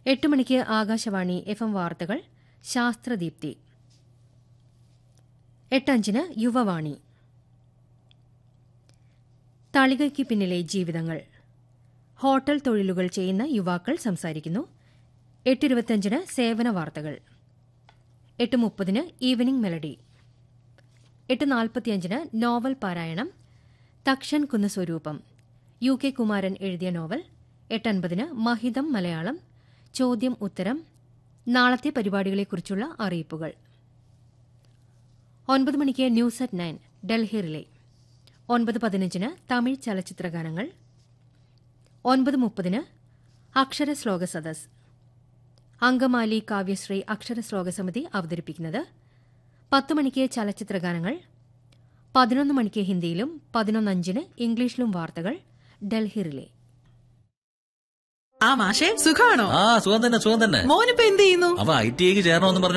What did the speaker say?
എട്ട് മണിക്ക് Akashvani F M വാർത്തകൾ ശാസ്ത്രദീപ്തി എട്ടഞ്ചിന് യുവവാണി തളികയ്ക്ക് പിന്നിലെ ജീവിതങ്ങൾ ഹോട്ടൽ തൊഴിലുകൾ ചെയ്യുന്ന യുവാക്കൾ സംസാരിക്കുന്നു എട്ടിരുപത്തിയഞ്ചിന് സേവന വാർത്തകൾ എട്ട് മുപ്പതിന് ഈവനിംഗ് മെലഡി എട്ട് നാൽപ്പത്തിയഞ്ചിന് നോവൽ പാരായണം തക്ഷൻ കുന്ന് സ്വരൂപം യു കെ കുമാരൻ എഴുതിയ നോവൽ എട്ടൻപതിന് മഹിതം മലയാളം ചോദ്യം ഉത്തരം നാളത്തെ പരിപാടികളെക്കുറിച്ചുള്ള അറിയിപ്പുകൾ ഒൻപത് മണിക്ക് news at nine Delhi relay ഒൻപത് പതിനഞ്ചിന് തമിഴ് ചലച്ചിത്രഗാനങ്ങൾ ഒൻപത് മുപ്പതിന് അക്ഷര ശ്ലോക സദസ് അങ്കമാലി കാവ്യശ്രീ അക്ഷര ശ്ലോക സമിതി അവതരിപ്പിക്കുന്നത് പത്ത് മണിക്ക് ചലച്ചിത്രഗാനങ്ങൾ പതിനൊന്ന് മണിക്ക് ഹിന്ദിയിലും പതിനൊന്നഞ്ചിന് ഇംഗ്ലീഷിലും വാർത്തകൾ ഡൽഹി റിലേ ആ മാഷെ സുഖാണോ ആ സുഖം തന്നെ സുഖം തന്നെ മോനിപ്പോ എന്ത് ചെയ്യുന്നു അവ ഐ ടി ഐക്ക് ചേരണമെന്ന് പറഞ്ഞു